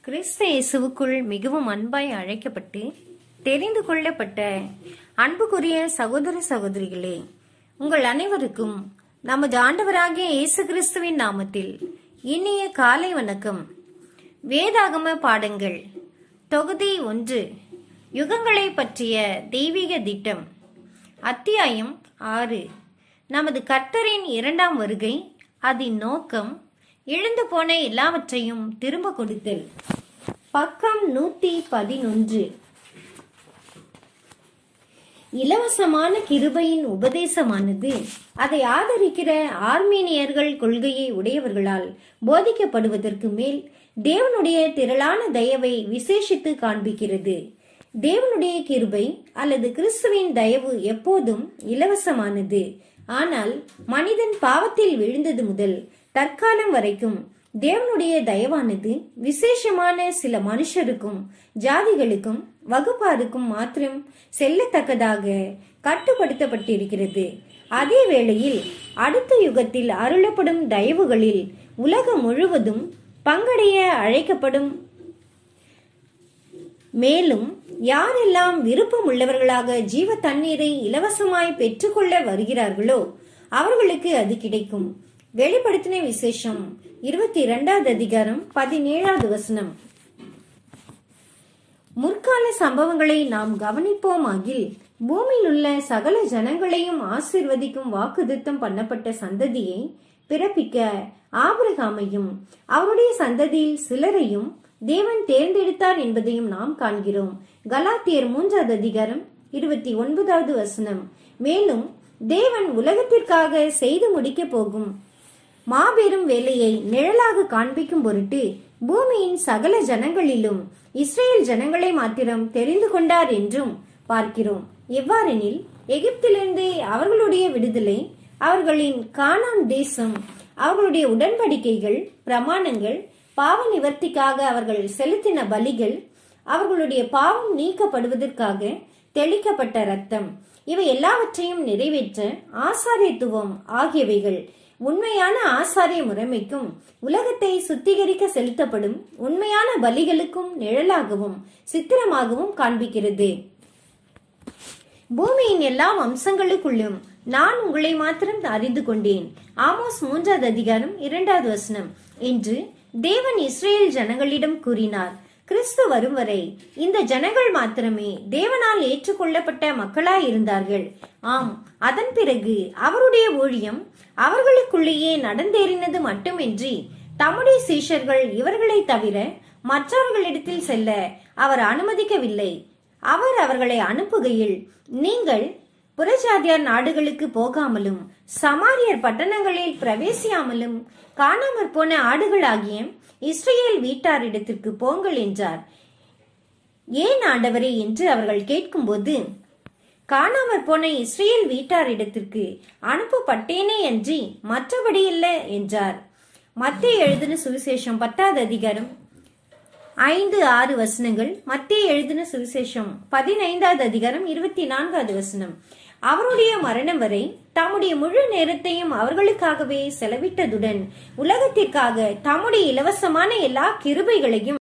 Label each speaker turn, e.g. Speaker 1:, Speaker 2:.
Speaker 1: கிறிஸ்து இயேசுவுக்குள் மிகவும் அன்பாய் அழைக்கப்பட்டு தெரிந்து கொள்ளப்பட்ட அன்புக்குரிய சகோதர சகோதரிகளே உங்கள் அனைவருக்கும் நமது ஆண்டவராகிய இயேசு கிறிஸ்துவின் நாமத்தில் இனிய காலை வணக்கம் வேதாகம பாடங்கள் தொகுதி ஒன்று யுகங்களை பற்றிய தெய்வீக திட்டம் அத்தியாயம் ஆறு நமது கர்த்தரின் இரண்டாம் வருகை அதன் நோக்கம் இழந்து போன எல்லாவற்றையும் திரும்ப கொடுத்தல் பக்கம் நூத்தி பதினொன்று இலவசமான கிருபையின் உபதேசமானது அதை ஆதரிக்கிற ஆர்மீனியர்கள் கொள்கையை உடையவர்களால் போதிக்கப்படுவதற்கு மேல் தேவனுடைய திரளான தயவை விசேஷித்து காண்பிக்கிறது தேவனுடைய கிருபை அல்லது கிறிஸ்துவின் தயவு எப்போதும் இலவசமானது ஆனால் மனிதன் பாவத்தில் விழுந்தது முதல் தற்காலம் வரைக்கும் தேவனுடைய தயவானது விசேஷமான சில மனுஷருக்கும் ஜாதிகளுக்கும் வகுப்பாருக்கும் மாத்திரம் செல்லத்தக்கதாக கட்டுப்படுத்தப்பட்டிருக்கிறது அதே வேளையில் அடுத்த யுகத்தில் அருளப்படும் தயவுகளில் உலகம் முழுவதும் பங்கடைய அழைக்கப்படும் மேலும் யாரெல்லாம் விருப்பம் உள்ளவர்களாக ஜீவ தண்ணீரை இலவசமாய் பெற்றுக்கொள்ள வருகிறார்களோ அவர்களுக்கு அது கிடைக்கும் வெளிப்படுத்தின விசேஷம் இருபத்தி இரண்டாவது அதிகாரம் பதினேழாவது வசனம் முற்கால சம்பவங்களை நாம் கவனிப்போமாகில் பூமியில் உள்ள சகல ஜனங்களையும் ஆசிர்வதிக்கும் வாக்குத்தத்தம் பண்ணப்பட்ட சந்ததியை பிறப்பிக்க ஆபிரகாமையும் அவருடைய சந்ததியில் சிலரையும் தேவன் தேர்ந்தெடுத்தார் என்பதையும் நாம் காண்கிறோம் கலாத்தியர் மூன்றாவது அதிகாரம் இருபத்தி ஒன்பதாவது வசனம் மேலும் தேவன் உலகத்திற்காக செய்து முடிக்க போகும் மாபெரும் வேலையை நிழலாக காண்பிக்கும் பொருட்டு பூமியின் சகல ஜனங்களிலும் இஸ்ரேல் ஜனங்களை மாத்திரம் தெரிந்து கொண்டார் என்றும் பார்க்கிறோம் எவ்வாறெனில் எகிப்திலிருந்து அவர்களுடைய விடுதலை அவர்களின் கானான் தேசம் அவர்களுடைய உடன்படிக்கைகள் பிரமாணங்கள் பாவ நிவர்த்திக்காக அவர்கள் செலுத்தின பலிகள் அவர்களுடைய பாவம் நீக்கப்படுவதற்காக தெளிக்கப்பட்ட ரத்தம் இவை எல்லாவற்றையும் நிறைவேற்ற ஆசாரியத்துவம் ஆகியவைகள் உண்மையான ஆசாரிய முறைமைக்கும் உலகத்தை சுத்திகரிக்க செலுத்தப்படும் உண்மையான பலிகளுக்கும் நிழலாகவும் சித்திரமாகவும் காண்பிக்கிறது பூமியின் எல்லா வம்சங்களுக்குள்ளும் நான் உங்களை மாத்திரம் அறிந்து கொண்டேன் ஆமோஸ் மூன்றாவது அதிகாரம் இரண்டாவது வசனம் என்று தேவன் இஸ்ரேல் ஜனங்களிடம் கூறினார் கிறிஸ்து வரும் வரை இந்த ஜனங்கள் மாத்திரமே தேவனால் ஏற்றுக்கொள்ளப்பட்ட மக்களாய் இருந்தார்கள் ஆம் அதன் பிறகு அவருடைய ஊழியம் அவர்களுக்குள்ளேயே நடந்தேறினது மட்டுமின்றி தம்முடைய சீஷர்கள் இவர்களை தவிர மற்றவர்களிடத்தில் செல்ல அவர் அனுமதிக்கவில்லை அவர் அவர்களை அனுப்புகையில் நீங்கள் புறஜாதியார் நாடுகளுக்கு போகாமலும் சமாரியர் பட்டணங்களில் பிரவேசியாமலும் காணாமற் போன ஆடுகளாகிய இஸ்ரேல் வீட்டாரிடத்திற்கு போங்கள் என்றார் ஏன் ஆண்டவரே என்று அவர்கள் கேட்கும்போது காணாமற் போன இஸ்ரேல் வீட்டாரிடத்திற்கு அனுப்பப்பட்டேனே அன்றி மற்றபடி இல்ல என்றார் மத்திய எழுதின சுவிசேஷம் பத்தாவது அதிகாரம் ஐந்து ஆறு வசனங்கள் மத்திய எழுதின சுவிசேஷம் பதினைந்தாவது அதிகாரம் இருபத்தி நான்காவது வசனம் அவருடைய மரணம் வரை தம்முடைய முழு நேரத்தையும் அவர்களுக்காகவே செலவிட்டதுடன் உலகத்திற்காக தம்முடைய இலவசமான எல்லா கிருபைகளையும்